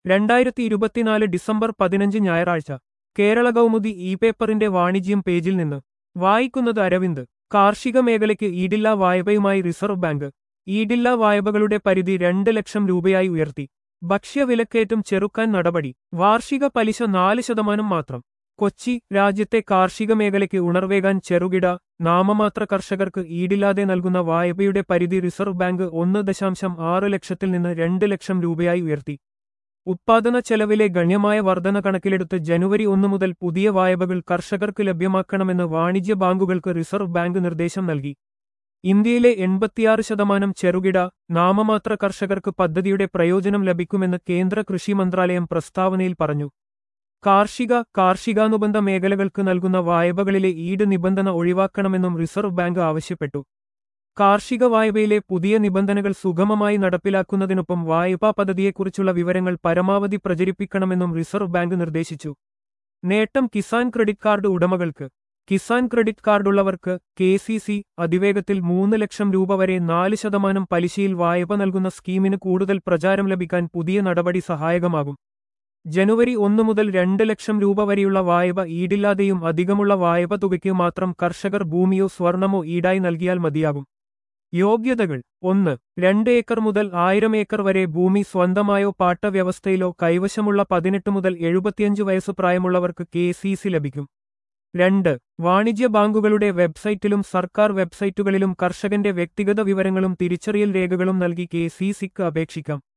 രണ്ടായിരത്തി ഇരുപത്തിനാല് ഡിസംബർ പതിനഞ്ച് ഞായറാഴ്ച കേരള കൗമുദി ഇ പേപ്പറിന്റെ വാണിജ്യം പേജിൽ നിന്ന് വായിക്കുന്നത് അരവിന്ദ് കാർഷിക മേഖലയ്ക്ക് ഈടില്ലാ വായ്പയുമായി റിസർവ് ബാങ്ക് ഈടില്ലാ വായ്പകളുടെ പരിധി രണ്ട് ലക്ഷം രൂപയായി ഉയർത്തി ഭക്ഷ്യവിലക്കയറ്റം ചെറുക്കാൻ നടപടി വാർഷിക പലിശ നാല് ശതമാനം മാത്രം കൊച്ചി രാജ്യത്തെ കാർഷിക മേഖലയ്ക്ക് ഉണർവേകാൻ ചെറുകിട നാമമാത്ര കർഷകർക്ക് ഈടില്ലാതെ നൽകുന്ന വായ്പയുടെ പരിധി റിസർവ് ബാങ്ക് ഒന്ന് ദശാംശം ആറ് ലക്ഷത്തിൽ നിന്ന് രണ്ട് ലക്ഷം രൂപയായി ഉയർത്തി ഉത്പാദന ചെലവിലെ ഗണ്യമായ വർധന കണക്കിലെടുത്ത് ജനുവരി ഒന്ന് മുതൽ പുതിയ വായ്പകൾ കർഷകർക്ക് ലഭ്യമാക്കണമെന്ന് വാണിജ്യ ബാങ്കുകൾക്ക് റിസർവ് ബാങ്ക് നിർദ്ദേശം നൽകി ഇന്ത്യയിലെ എൺപത്തിയാറ് ശതമാനം ചെറുകിട നാമമാത്ര കർഷകർക്ക് പദ്ധതിയുടെ പ്രയോജനം ലഭിക്കുമെന്ന് കേന്ദ്ര കൃഷി മന്ത്രാലയം പ്രസ്താവനയിൽ പറഞ്ഞു കാർഷിക കാർഷികാനുബന്ധ മേഖലകൾക്ക് നൽകുന്ന വായ്പകളിലെ ഈട് നിബന്ധന ഒഴിവാക്കണമെന്നും റിസർവ് ബാങ്ക് ആവശ്യപ്പെട്ടു കാർഷിക വായ്പയിലെ പുതിയ നിബന്ധനകൾ സുഗമമായി നടപ്പിലാക്കുന്നതിനൊപ്പം വായ്പാ പദ്ധതിയെക്കുറിച്ചുള്ള വിവരങ്ങൾ പരമാവധി പ്രചരിപ്പിക്കണമെന്നും റിസർവ് ബാങ്ക് നിർദ്ദേശിച്ചു നേട്ടം കിസാൻ ക്രെഡിറ്റ് കാർഡ് ഉടമകൾക്ക് കിസാൻ ക്രെഡിറ്റ് കാർഡുള്ളവർക്ക് കെ സി സി അതിവേഗത്തിൽ മൂന്ന് ലക്ഷം രൂപ വരെ നാല് ശതമാനം പലിശയിൽ വായ്പ നൽകുന്ന സ്കീമിന് കൂടുതൽ പ്രചാരം ലഭിക്കാൻ പുതിയ നടപടി സഹായകമാകും ജനുവരി ഒന്ന് മുതൽ രണ്ട് ലക്ഷം രൂപ വരെയുള്ള വായ്പ ഈടില്ലാതെയും അധികമുള്ള വായ്പ തുകയ്ക്ക് മാത്രം കർഷകർ ഭൂമിയോ സ്വർണമോ ഈടായി നൽകിയാൽ മതിയാകും യോഗ്യതകൾ ഒന്ന് രണ്ട് ഏക്കർ മുതൽ ആയിരം ഏക്കർ വരെ ഭൂമി സ്വന്തമായോ പാട്ടവ്യവസ്ഥയിലോ കൈവശമുള്ള പതിനെട്ട് മുതൽ എഴുപത്തിയഞ്ച് വയസ്സ് പ്രായമുള്ളവർക്ക് കെ സി സി ലഭിക്കും രണ്ട് വാണിജ്യ ബാങ്കുകളുടെ വെബ്സൈറ്റിലും സർക്കാർ വെബ്സൈറ്റുകളിലും കർഷകന്റെ വ്യക്തിഗത വിവരങ്ങളും തിരിച്ചറിയൽ രേഖകളും നൽകി കെ സി സിക്ക് അപേക്ഷിക്കാം